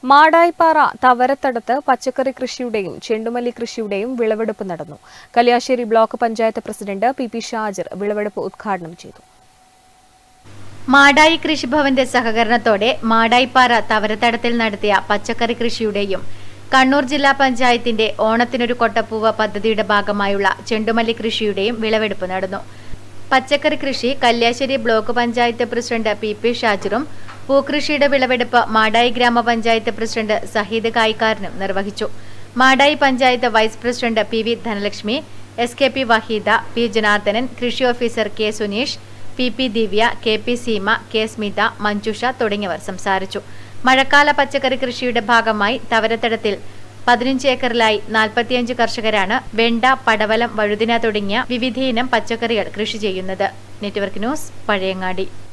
മാടായിപ്പാറ തവരത്തടത്ത് പച്ചക്കറി കൃഷിയുടെയും ചെണ്ടുമല്ലി കൃഷിയുടെയും വിളവെടുപ്പ് നടന്നു Kalliasseri block panchayat president P P Shajir വിളവെടുപ്പ് ഉദ്ഘാടനം ചെയ്തു മാടായി കൃഷിഭവന്റെ സഹകരണത്തോടെ മാടായിപ്പാറ തവരത്തടത്തിൽ നടത്തിയ പച്ചക്കറി കൃഷിയുടെയും കണ്ണൂർ ജില്ലാ പഞ്ചായത്തിന്റെ ഓണത്തിനൊരു കൊട്ടപ്പൂവ പദ്ധതിയുടെ ഭാഗമായുള്ള ചെണ്ടുമല്ലി കൃഷിയുടെയും വിളവെടുപ്പ് നടന്നു പച്ചക്കറി കൃഷി Kalliasseri block panchayat president P P ഷാജിറും പൂക്കൃഷിയുടെ വിളവെടുപ്പ് മാടായി ഗ്രാമപഞ്ചായത്ത് പ്രസിഡന്റ് സഹീദ് കായിക്കാരനും നിർവഹിച്ചു Madayi panchayat vice president P V Dhanalakshmi S K P Waheeda P Janardhanan കൃഷി officer K Suneesh P P Divya K P Seema K Smitha Manjusha തുടങ്ങിയവർ സംസാരിച്ചു മഴക്കാല പച്ചക്കറി കൃഷിയുടെ ഭാഗമായി തവരത്തടത്തിൽ പതിനഞ്ച് ഏക്കറിലായി നാൽപ്പത്തിയഞ്ച് കർഷകരാണ് വെണ്ട പടവലം വഴുതിന തുടങ്ങിയ വിവിധയിനം പച്ചക്കറികൾ കൃഷി ചെയ്യുന്നത് നെറ്റ്വർക്ക് ന്യൂസ് പഴയങ്ങാടി